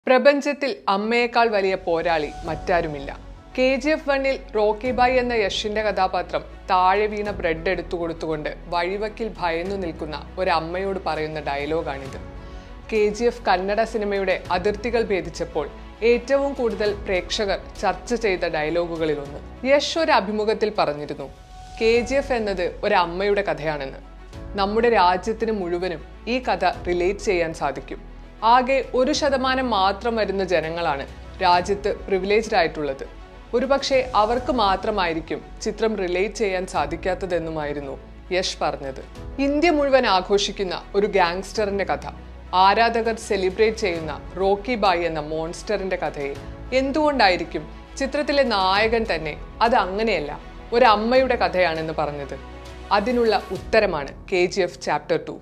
പ്രപഞ്ചത്തിൽ അമ്മയേക്കാൾ വലിയ പോരാളി മറ്റാരുമില്ല കെ ജി എഫ് വണ്ണിൽ റോക്കി ബായ് എന്ന യഷിന്റെ കഥാപാത്രം താഴെ വീണ ബ്രെഡ് എടുത്തു കൊടുത്തുകൊണ്ട് വഴിവക്കിൽ ഭയന്നു നിൽക്കുന്ന ഒരമ്മയോട് പറയുന്ന ഡയലോഗാണിത് കെ ജി എഫ് കന്നഡ സിനിമയുടെ അതിർത്തികൾ ഭേദിച്ചപ്പോൾ ഏറ്റവും കൂടുതൽ പ്രേക്ഷകർ ചർച്ച ചെയ്ത ഡയലോഗുകളിലൊന്ന് യശ് ഒരു അഭിമുഖത്തിൽ പറഞ്ഞിരുന്നു കെ ജി എഫ് എന്നത് ഒരമ്മയുടെ കഥയാണെന്ന് നമ്മുടെ രാജ്യത്തിന് മുഴുവനും ഈ കഥ റിലേറ്റ് ചെയ്യാൻ സാധിക്കും ആകെ ഒരു ശതമാനം മാത്രം വരുന്ന ജനങ്ങളാണ് രാജ്യത്ത് പ്രിവിലേജ്ഡ് ആയിട്ടുള്ളത് ഒരുപക്ഷെ അവർക്ക് മാത്രമായിരിക്കും ചിത്രം റിലേറ്റ് ചെയ്യാൻ സാധിക്കാത്തതെന്നുമായിരുന്നു യശ് പറഞ്ഞത് ഇന്ത്യ മുഴുവൻ ആഘോഷിക്കുന്ന ഒരു ഗാങ്സ്റ്ററിന്റെ കഥ ആരാധകർ സെലിബ്രേറ്റ് ചെയ്യുന്ന റോക്കി ബായ് എന്ന മോൺസ്റ്ററിന്റെ കഥയെ എന്തുകൊണ്ടായിരിക്കും ചിത്രത്തിലെ നായകൻ തന്നെ അത് അങ്ങനെയല്ല ഒരമ്മയുടെ കഥയാണെന്ന് പറഞ്ഞത് അതിനുള്ള ഉത്തരമാണ് K G F chapter two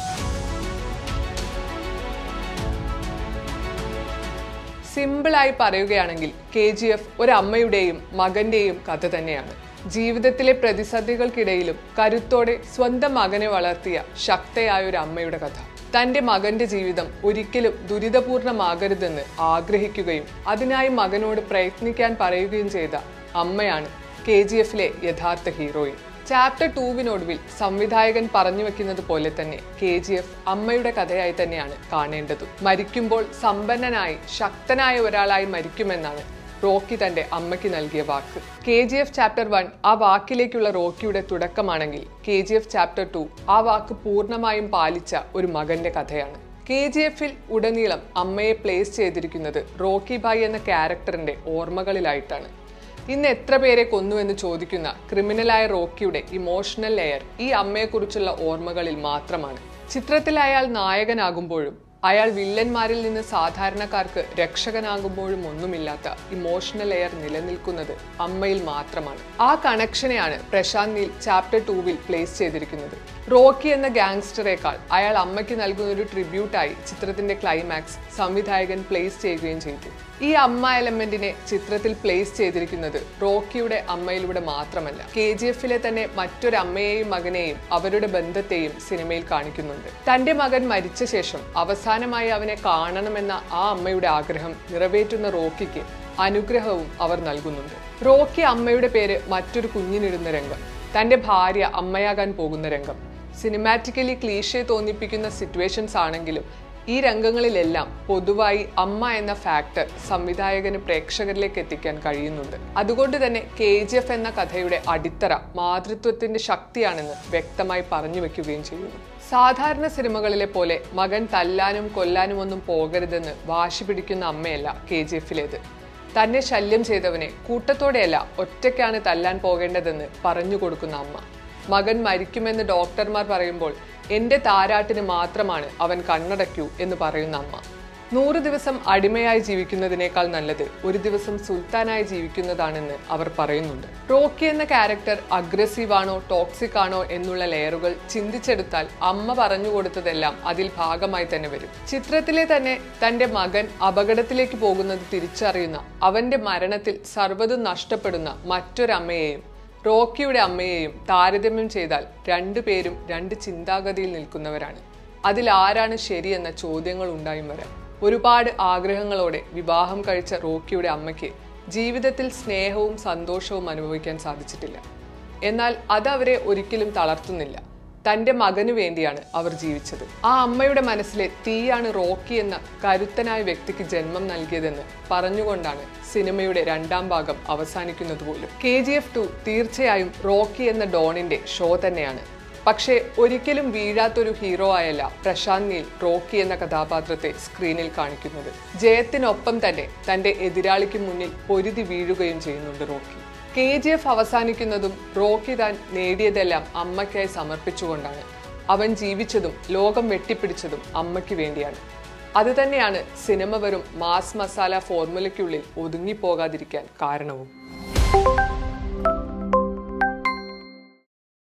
സിമ്പിളായി പറയുകയാണെങ്കിൽ കെ ജി എഫ് ഒരമ്മയുടെയും മകന്റെയും കഥ തന്നെയാണ് ജീവിതത്തിലെ പ്രതിസന്ധികൾക്കിടയിലും കരുത്തോടെ സ്വന്തം മകനെ വളർത്തിയ ശക്തയായ ഒരു അമ്മയുടെ കഥ തന്റെ മകന്റെ ജീവിതം ഒരിക്കലും ദുരിതപൂർണമാകരുതെന്ന് ആഗ്രഹിക്കുകയും അതിനായി മകനോട് പ്രയത്നിക്കാൻ പറയുകയും ചെയ്ത അമ്മയാണ് കെ ജി എഫിലെ യഥാർത്ഥ ഹീറോയിൻ ചാപ്റ്റർ ടൂവിനൊടുവിൽ സംവിധായകൻ പറഞ്ഞു വെക്കുന്നത് പോലെ തന്നെ കെ ജി എഫ് അമ്മയുടെ കഥയായി തന്നെയാണ് കാണേണ്ടതും മരിക്കുമ്പോൾ സമ്പന്നനായി ശക്തനായ ഒരാളായി മരിക്കുമെന്നാണ് റോക്കി തന്റെ അമ്മയ്ക്ക് നൽകിയ വാക്ക് K G F chapter one ആ വാക്കിലേക്കുള്ള റോക്കിയുടെ തുടക്കമാണെങ്കിൽ K G F chapter two ആ വാക്ക് പൂർണ്ണമായും പാലിച്ച ഒരു മകന്റെ കഥയാണ് കെ ജി എഫിൽ ഉടനീളം അമ്മയെ പ്ലേസ് ചെയ്തിരിക്കുന്നത് റോക്കി ഭായ് എന്ന ക്യാരക്ടറിന്റെ ഓർമ്മകളിലായിട്ടാണ് ഇന്ന് എത്ര പേരെ കൊന്നു എന്ന് ചോദിക്കുന്ന ക്രിമിനലായ റോക്കിയുടെ ഇമോഷണൽ ലെയർ ഈ അമ്മയെക്കുറിച്ചുള്ള ഓർമ്മകളിൽ മാത്രമാണ് ചിത്രത്തിൽ അയാൾ നായകനാകുമ്പോഴും അയാൾ വില്ലന്മാരിൽ നിന്ന് സാധാരണക്കാർക്ക് രക്ഷകനാകുമ്പോഴും ഒന്നുമില്ലാത്ത ഇമോഷണൽ ലെയർ നിലനിൽക്കുന്നത് അമ്മയിൽ മാത്രമാണ് ആ കണക്ഷനെയാണ് പ്രശാന്ത് നീൽ ചാപ്റ്റർ ടൂവിൽ പ്ലേസ് ചെയ്തിരിക്കുന്നത് റോക്കി എന്ന ഗാങ്സ്റ്ററേക്കാൾ അയാൾ അമ്മയ്ക്ക് നൽകുന്ന ഒരു ട്രിബ്യൂട്ടായി ചിത്രത്തിന്റെ ക്ലൈമാക്സ് സംവിധായകൻ പ്ലേസ് ചെയ്യുകയും ചെയ്തു ഈ അമ്മ എലമെന്റിനെ ചിത്രത്തിൽ പ്ലേസ് ചെയ്തിരിക്കുന്നത് റോക്കിയുടെ അമ്മയിലൂടെ മാത്രമല്ല കെ ജി എഫിലെ തന്നെ മറ്റൊരു അമ്മയെയും മകനെയും അവരുടെ ബന്ധത്തെയും സിനിമയിൽ കാണിക്കുന്നുണ്ട് തന്റെ മകൻ മരിച്ച ശേഷം അവസാനമായി അവനെ കാണണമെന്ന ആ അമ്മയുടെ ആഗ്രഹം നിറവേറ്റുന്ന റോക്കിക്ക് അനുഗ്രഹവും അവർ നൽകുന്നുണ്ട് റോക്കി അമ്മയുടെ പേര് മറ്റൊരു കുഞ്ഞിനിടുന്ന രംഗം തന്റെ ഭാര്യ അമ്മയാകാൻ പോകുന്ന രംഗം സിനിമാറ്റിക്കലി ക്ലീഷെ തോന്നിപ്പിക്കുന്ന സിറ്റുവേഷൻസ് ആണെങ്കിലും ഈ രംഗങ്ങളിലെല്ലാം പൊതുവായി അമ്മ എന്ന ഫാക്ടർ സംവിധായകന് പ്രേക്ഷകരിലേക്ക് എത്തിക്കാൻ കഴിയുന്നുണ്ട് അതുകൊണ്ട് തന്നെ കെ ജി എഫ് എന്ന കഥയുടെ അടിത്തറ മാതൃത്വത്തിന്റെ ശക്തിയാണെന്ന് വ്യക്തമായി പറഞ്ഞു വെക്കുകയും ചെയ്യുന്നു സാധാരണ സിനിമകളിലെ പോലെ മകൻ തല്ലാനും കൊല്ലാനും ഒന്നും പോകരുതെന്ന് വാശി പിടിക്കുന്ന അമ്മയല്ല കെ ജി എഫിലേത് തന്നെ ശല്യം ചെയ്തവനെ കൂട്ടത്തോടെയല്ല ഒറ്റയ്ക്കാണ് തല്ലാൻ പോകേണ്ടതെന്ന് പറഞ്ഞു കൊടുക്കുന്ന അമ്മ മകൻ മരിക്കുമെന്ന് ഡോക്ടർമാർ പറയുമ്പോൾ എന്റെ താരാട്ടിന് മാത്രമാണ് അവൻ കണ്ണടയ്ക്കൂ എന്ന് പറയുന്ന അമ്മ നൂറ് ദിവസം അടിമയായി ജീവിക്കുന്നതിനേക്കാൾ നല്ലത് ഒരു ദിവസം സുൽത്താനായി ജീവിക്കുന്നതാണെന്ന് അവർ പറയുന്നുണ്ട് റോക്കി എന്ന ക്യാരക്ടർ അഗ്രസീവ് ആണോ ടോക്സിക് ആണോ എന്നുള്ള ലെയറുകൾ ചിന്തിച്ചെടുത്താൽ അമ്മ പറഞ്ഞു കൊടുത്തതെല്ലാം അതിൽ ഭാഗമായി തന്നെ വരും ചിത്രത്തിലെ തന്നെ തന്റെ മകൻ അപകടത്തിലേക്ക് പോകുന്നത് തിരിച്ചറിയുന്ന അവന്റെ മരണത്തിൽ സർവ്വതും നഷ്ടപ്പെടുന്ന മറ്റൊരമ്മയെയും റോക്കിയുടെ അമ്മയെയും താരതമ്യം ചെയ്താൽ രണ്ടുപേരും രണ്ട് ചിന്താഗതിയിൽ നിൽക്കുന്നവരാണ് അതിൽ ആരാണ് ശരിയെന്ന ചോദ്യങ്ങൾ ഉണ്ടായും വരാം ഒരുപാട് ആഗ്രഹങ്ങളോടെ വിവാഹം കഴിച്ച റോക്കിയുടെ അമ്മയ്ക്ക് ജീവിതത്തിൽ സ്നേഹവും സന്തോഷവും അനുഭവിക്കാൻ സാധിച്ചിട്ടില്ല എന്നാൽ അത് അവരെ ഒരിക്കലും തളർത്തുന്നില്ല തന്റെ മകനു വേണ്ടിയാണ് അവർ ജീവിച്ചത് ആ അമ്മയുടെ മനസ്സിലെ തീയാണ് റോക്കി എന്ന കരുത്തനായ വ്യക്തിക്ക് ജന്മം നൽകിയതെന്ന് പറഞ്ഞുകൊണ്ടാണ് സിനിമയുടെ രണ്ടാം ഭാഗം അവസാനിക്കുന്നത് പോലും കെ ജി എഫ് ടു തീർച്ചയായും റോക്കി എന്ന ഡോണിന്റെ ഷോ തന്നെയാണ് പക്ഷേ ഒരിക്കലും വീഴാത്തൊരു ഹീറോ ആയല്ല പ്രശാന്ത് നീൽ റോക്കി എന്ന കഥാപാത്രത്തെ സ്ക്രീനിൽ കാണിക്കുന്നത് ജയത്തിനൊപ്പം തന്നെ തന്റെ എതിരാളിക്ക് മുന്നിൽ പൊരുതി വീഴുകയും ചെയ്യുന്നുണ്ട് റോക്കി കെ ജി എഫ് അവസാനിക്കുന്നതും റോക്കി താൻ നേടിയതെല്ലാം അമ്മയ്ക്കായി സമർപ്പിച്ചുകൊണ്ടാണ് അവൻ ജീവിച്ചതും ലോകം വെട്ടിപ്പിടിച്ചതും അമ്മയ്ക്ക് വേണ്ടിയാണ് അതുതന്നെയാണ് സിനിമ വെറും മാസ് മസാല ഫോർമുലയ്ക്കുള്ളിൽ ഒതുങ്ങിപ്പോകാതിരിക്കാൻ കാരണവും